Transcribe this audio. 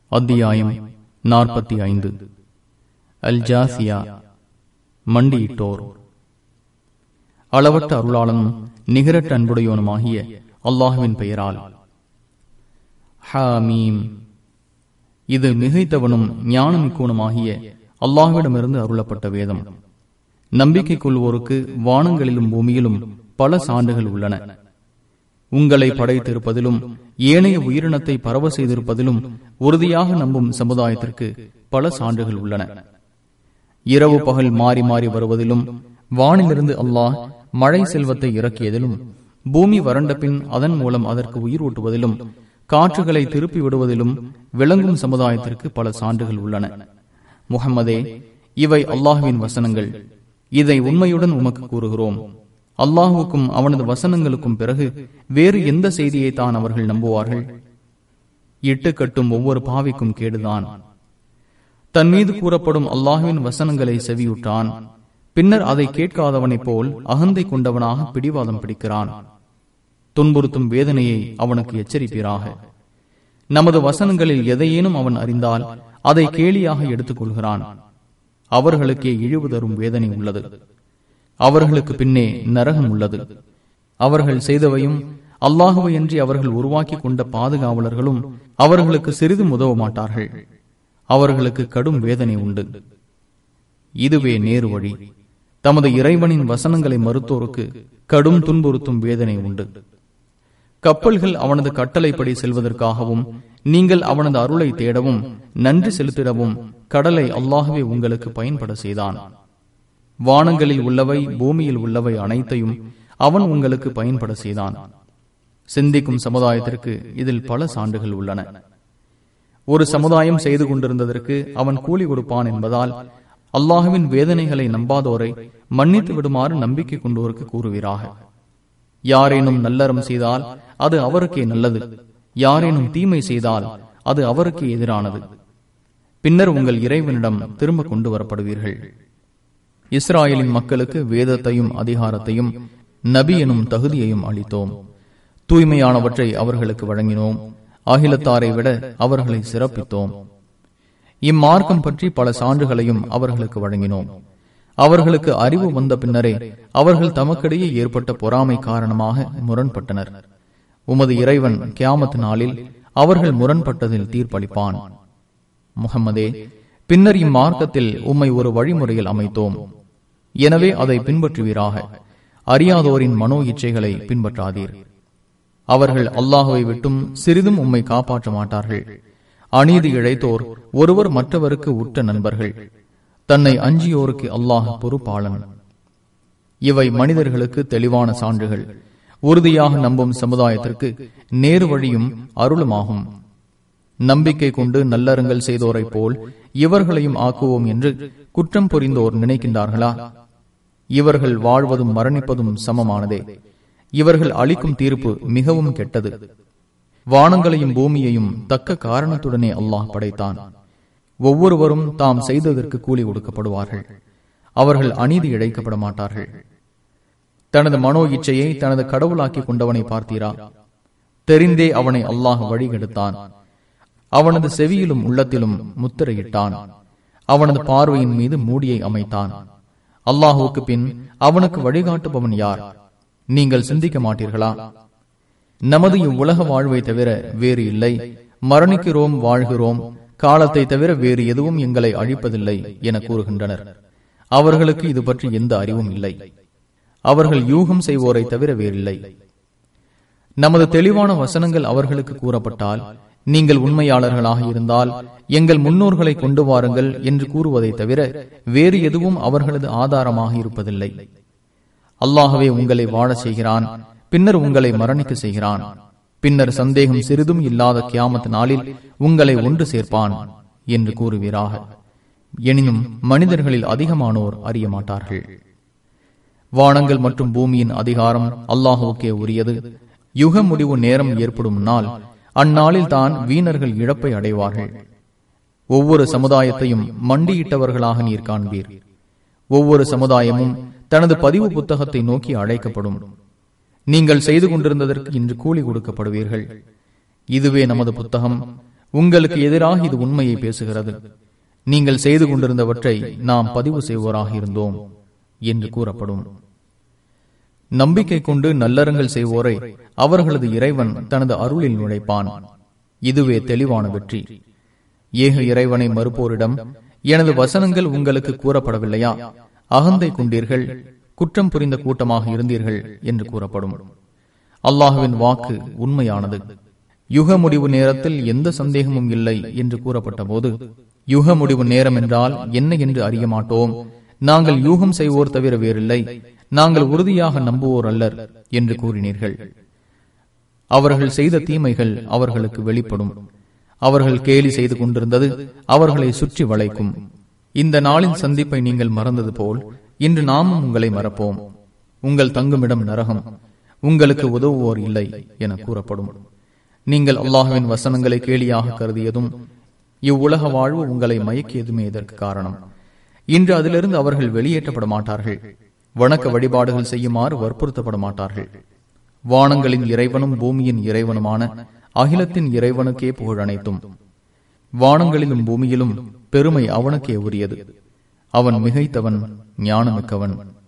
அத்தியாயம் நாற்பத்தி ஐந்து அல் ஜாசியா மண்டியிட்டோர் அளவற்ற அருளாளனும் நிகரற்ற அன்புடையோனுமாகிய அல்லாஹுவின் பெயரால் ஹாமீம் இது மிகைத்தவனும் ஞானமிக்கோனுமாகிய அல்லாஹ்விடமிருந்து அருளப்பட்ட வேதம் நம்பிக்கை கொள்வோருக்கு வானங்களிலும் பூமியிலும் பல சான்றுகள் உள்ளன உங்களை படைத்திருப்பதிலும் ஏனைய உயிரினத்தை பரவ செய்திருப்பதிலும் உறுதியாக நம்பும் சமுதாயத்திற்கு பல சான்றுகள் உள்ளன இரவு பகல் மாறி மாறி வருவதிலும் வானிலிருந்து அல்லாஹ் மழை செல்வத்தை இறக்கியதிலும் பூமி வறண்ட பின் அதன் மூலம் அதற்கு உயிர் ஊட்டுவதிலும் காற்றுகளை திருப்பி விடுவதிலும் விளங்கும் சமுதாயத்திற்கு பல சான்றுகள் உள்ளன முகம்மதே இவை அல்லாஹுவின் வசனங்கள் இதை உண்மையுடன் உமக்கு கூறுகிறோம் அல்லாஹுக்கும் அவனது வசனங்களுக்கும் பிறகு வேறு எந்த செய்தியை தான் அவர்கள் நம்புவார்கள் இட்டு கட்டும் ஒவ்வொரு பாவிக்கும் கேடுதான் தன் மீது கூறப்படும் அல்லாஹுவின் வசனங்களை செவியுற்றான் பின்னர் அதை கேட்காதவனைப் போல் அகந்தை கொண்டவனாக பிடிவாதம் பிடிக்கிறான் துன்புறுத்தும் வேதனையை அவனுக்கு எச்சரிப்பீராக நமது வசனங்களில் எதையேனும் அவன் அறிந்தால் அதை கேலியாக எடுத்துக் கொள்கிறான் அவர்களுக்கே இழிவு தரும் வேதனை உள்ளது அவர்களுக்கு பின்னே நரகம் உள்ளது அவர்கள் செய்தவையும் அல்லாஹுவையன்றி அவர்கள் உருவாக்கி கொண்ட பாதுகாவலர்களும் அவர்களுக்கு சிறிதும் உதவ மாட்டார்கள் அவர்களுக்கு கடும் வேதனை உண்டு இதுவே நேரு வழி தமது இறைவனின் வசனங்களை மறுத்தோருக்கு கடும் துன்புறுத்தும் வேதனை உண்டு கப்பல்கள் அவனது கட்டளைப்படி செல்வதற்காகவும் நீங்கள் அவனது அருளை தேடவும் நன்றி செலுத்திடவும் கடலை அல்லாகவே உங்களுக்கு பயன்பட செய்தான் வானங்களில் உள்ளவை பூமியில் உள்ளவை அனைத்தையும் அவன் உங்களுக்கு பயன்பட செய்தான் சிந்திக்கும் சமுதாயத்திற்கு இதில் பல சான்றுகள் உள்ளன ஒரு சமுதாயம் செய்து கொண்டிருந்ததற்கு அவன் கூலி கொடுப்பான் என்பதால் அல்லாஹுவின் வேதனைகளை நம்பாதோரை மன்னித்து விடுமாறு நம்பிக்கை கொண்டோருக்கு கூறுவீராக யாரேனும் நல்லறம் செய்தால் அது அவருக்கே நல்லது யாரேனும் தீமை செய்தால் அது அவருக்கே எதிரானது பின்னர் உங்கள் இறைவனிடம் திரும்ப கொண்டு வரப்படுவீர்கள் இஸ்ராயலின் மக்களுக்கு வேதத்தையும் அதிகாரத்தையும் நபி எனும் தகுதியையும் அளித்தோம் தூய்மையானவற்றை அவர்களுக்கு வழங்கினோம் அகிலத்தாரை விட அவர்களை சிறப்பித்தோம் இம்மார்க்கம் பற்றி பல சான்றுகளையும் அவர்களுக்கு வழங்கினோம் அவர்களுக்கு அறிவு வந்த பின்னரே அவர்கள் தமக்கிடையே ஏற்பட்ட பொறாமை காரணமாக முரண்பட்டனர் உமது இறைவன் கியாமத் நாளில் அவர்கள் முரண்பட்டதில் தீர்ப்பளிப்பான் முகம்மதே பின்னர் இம்மார்க்கத்தில் உம்மை ஒரு வழிமுறையில் அமைத்தோம் எனவே அதை பின்பற்றுவீராக அறியாதோரின் மனோ இச்சைகளை பின்பற்றாதீர் அவர்கள் அல்லாஹுவை விட்டும் சிறிதும் உம்மை காப்பாற்ற மாட்டார்கள் அநீதி இழைத்தோர் ஒருவர் மற்றவருக்கு உற்ற நண்பர்கள் தன்னை அஞ்சியோருக்கு அல்லாஹ் பொறுப்பாளன் இவை மனிதர்களுக்கு தெளிவான சான்றுகள் உறுதியாக நம்பும் சமுதாயத்திற்கு நேரு வழியும் அருளுமாகும் நம்பிக்கை கொண்டு நல்லறங்கள் செய்தோரைப் போல் இவர்களையும் ஆக்குவோம் என்று குற்றம் புரிந்தோர் நினைக்கின்றார்களா இவர்கள் வாழ்வதும் மரணிப்பதும் சமமானதே இவர்கள் அளிக்கும் தீர்ப்பு மிகவும் கெட்டது வானங்களையும் பூமியையும் தக்க காரணத்துடனே அல்லாஹ் படைத்தான் ஒவ்வொருவரும் தாம் செய்ததற்கு கூலி கொடுக்கப்படுவார்கள் அவர்கள் அநீதி இழைக்கப்பட மாட்டார்கள் தனது மனோ இச்சையை தனது கடவுளாக்கி கொண்டவனை பார்த்தீரா தெரிந்தே அவனை அல்லாஹ் வழிகெடுத்தான் அவனது செவியிலும் உள்ளத்திலும் முத்திரையிட்டான் அவனது பார்வையின் மீது மூடியை அமைத்தான் அல்லாஹுக்கு பின் அவனுக்கு வழிகாட்டுபவன் யார் நீங்கள் சிந்திக்க மாட்டீர்களா நமது இவ்வுலக வாழ்வை தவிர வேறு இல்லை மரணிக்கிறோம் வாழ்கிறோம் காலத்தை தவிர வேறு எதுவும் எங்களை அழிப்பதில்லை என கூறுகின்றனர் அவர்களுக்கு இது பற்றி எந்த அறிவும் இல்லை அவர்கள் யூகம் செய்வோரை தவிர வேறில்லை நமது தெளிவான வசனங்கள் அவர்களுக்கு கூறப்பட்டால் நீங்கள் உண்மையாளர்களாக இருந்தால் எங்கள் முன்னோர்களை கொண்டு வாருங்கள் என்று கூறுவதை தவிர வேறு எதுவும் அவர்களது ஆதாரமாக இருப்பதில்லை அல்லாகவே உங்களை வாழச் செய்கிறான் பின்னர் உங்களை மரணிக்க செய்கிறான் பின்னர் சந்தேகம் சிறிதும் இல்லாத கியாமத் நாளில் உங்களை ஒன்று சேர்ப்பான் என்று கூறுவீராக எனினும் மனிதர்களில் அதிகமானோர் அறிய மாட்டார்கள் வானங்கள் மற்றும் பூமியின் அதிகாரம் அல்லாஹுக்கே உரியது யுக முடிவு நேரம் ஏற்படும் நாள் அந்நாளில் தான் வீணர்கள் இழப்பை அடைவார்கள் ஒவ்வொரு சமுதாயத்தையும் மண்டியிட்டவர்களாக நீர் காண்பீர் ஒவ்வொரு சமுதாயமும் தனது பதிவு புத்தகத்தை நோக்கி அழைக்கப்படும் நீங்கள் செய்து கொண்டிருந்ததற்கு இன்று கூலி கொடுக்கப்படுவீர்கள் இதுவே நமது புத்தகம் உங்களுக்கு எதிராக இது உண்மையை பேசுகிறது நீங்கள் செய்து கொண்டிருந்தவற்றை நாம் பதிவு செய்வோராக இருந்தோம் என்று கூறப்படும் நம்பிக்கை கொண்டு நல்லறங்கள் செய்வோரை அவர்களது இறைவன் தனது அருளில் நுழைப்பான் இதுவே தெளிவான வெற்றி ஏக இறைவனை மறுப்போரிடம் எனது வசனங்கள் உங்களுக்கு கூறப்படவில்லையா அகந்தை கொண்டீர்கள் குற்றம் புரிந்த கூட்டமாக இருந்தீர்கள் என்று கூறப்படும் அல்லாஹுவின் வாக்கு உண்மையானது யுக முடிவு நேரத்தில் எந்த சந்தேகமும் இல்லை என்று கூறப்பட்ட போது யுக முடிவு நேரம் என்றால் என்ன என்று அறிய மாட்டோம் நாங்கள் யூகம் செய்வோர் தவிர வேறில்லை நாங்கள் உறுதியாக நம்புவோர் அல்லர் என்று கூறினீர்கள் அவர்கள் செய்த தீமைகள் அவர்களுக்கு வெளிப்படும் அவர்கள் கேலி செய்து கொண்டிருந்தது அவர்களை சுற்றி வளைக்கும் இந்த நாளின் சந்திப்பை நீங்கள் மறந்தது போல் இன்று நாமும் உங்களை மறப்போம் உங்கள் தங்குமிடம் நரகம் உங்களுக்கு உதவுவோர் இல்லை என கூறப்படும் நீங்கள் அல்லாஹுவின் வசனங்களை கேலியாக கருதியதும் இவ்வுலக வாழ்வு உங்களை மயக்கியதுமே இதற்கு காரணம் இன்று அதிலிருந்து அவர்கள் வெளியேற்றப்பட மாட்டார்கள் வணக்க வழிபாடுகள் செய்யுமாறு வற்புறுத்தப்பட மாட்டார்கள் வானங்களின் இறைவனும் பூமியின் இறைவனுமான அகிலத்தின் இறைவனுக்கே புகழ் அனைத்தும் வானங்களிலும் பூமியிலும் பெருமை அவனுக்கே உரியது அவன் மிகைத்தவன் ஞானமிக்கவன்